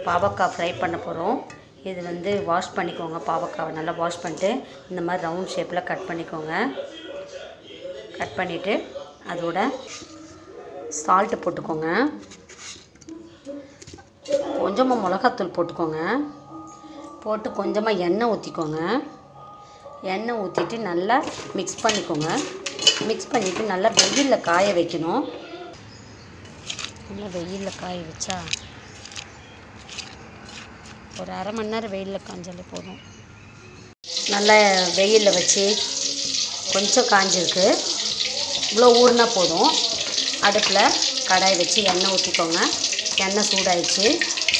பாவக்காய் ஃப்ரை பண்ண போகிறோம் இது வந்து வாஷ் பண்ணிக்கோங்க பாவக்காவை நல்லா வாஷ் பண்ணிட்டு இந்த மாதிரி ரவுண்ட் ஷேப்பில் கட் பண்ணிக்கோங்க கட் பண்ணிவிட்டு அதோட சால்ட்டு போட்டுக்கோங்க கொஞ்சமாக மிளகாத்தூள் போட்டுக்கோங்க போட்டு கொஞ்சமாக எண்ணெய் ஊற்றிக்கோங்க எண்ணெய் ஊற்றிட்டு நல்லா மிக்ஸ் பண்ணிக்கோங்க மிக்ஸ் பண்ணிவிட்டு நல்லா வெயிலில் காய வைக்கணும் நல்லா வெயிலில் காய வச்சா ஒரு அரை மணி நேரம் வெயிலில் காஞ்சாலே போதும் நல்லா வெயிலில் வச்சு கொஞ்சம் காஞ்சிருக்கு இவ்வளோ ஊறினா போதும் அடுப்பில் கடாய் வச்சு எண்ணெய் ஊற்றிக்கோங்க எண்ணெய் சூடாயிடுச்சு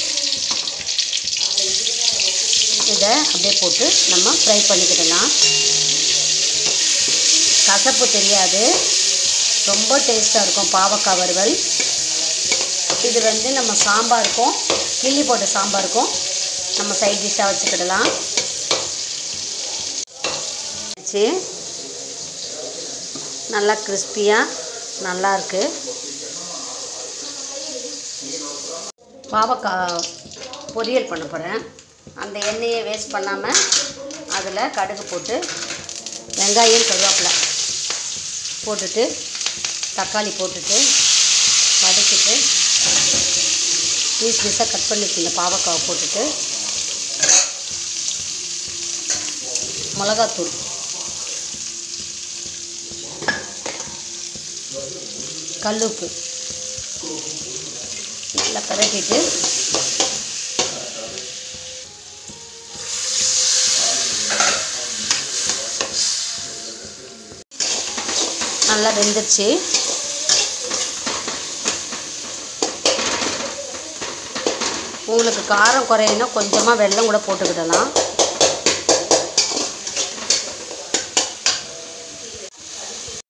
இதை அப்படியே போட்டு நம்ம ஃப்ரை பண்ணிக்கிடலாம் கசப்பு தெரியாது ரொம்ப டேஸ்ட்டாக இருக்கும் பாவக்காய் வறுவல் இது வந்து நம்ம சாம்பாருக்கும் கிள்ளி போட்ட சாம்பாருக்கும் நம்ம சைட் டிஷ்ஷாக வச்சுக்கிடலாம் வச்சு நல்லா கிறிஸ்பியாக நல்லாயிருக்கு பாவக்காய் பொரியல் பண்ண போகிறேன் அந்த எண்ணெயை வேஸ்ட் பண்ணாமல் அதில் கடுகு போட்டு வெங்காயம் கருவேப்பிலை போட்டுட்டு தக்காளி போட்டுட்டு வதக்கிட்டு பீஸ் பீஸாக கட் பண்ணி வச்சுருந்த பாவக்காவை போட்டுட்டு மிளகாத்தூள் கல்லுப்பு நல்லா பரட்டிட்டு நல்லா வெந்துருச்சு உங்களுக்கு காரம் குறையினா கொஞ்சமாக வெல்லம் கூட போட்டுக்கிடலாம்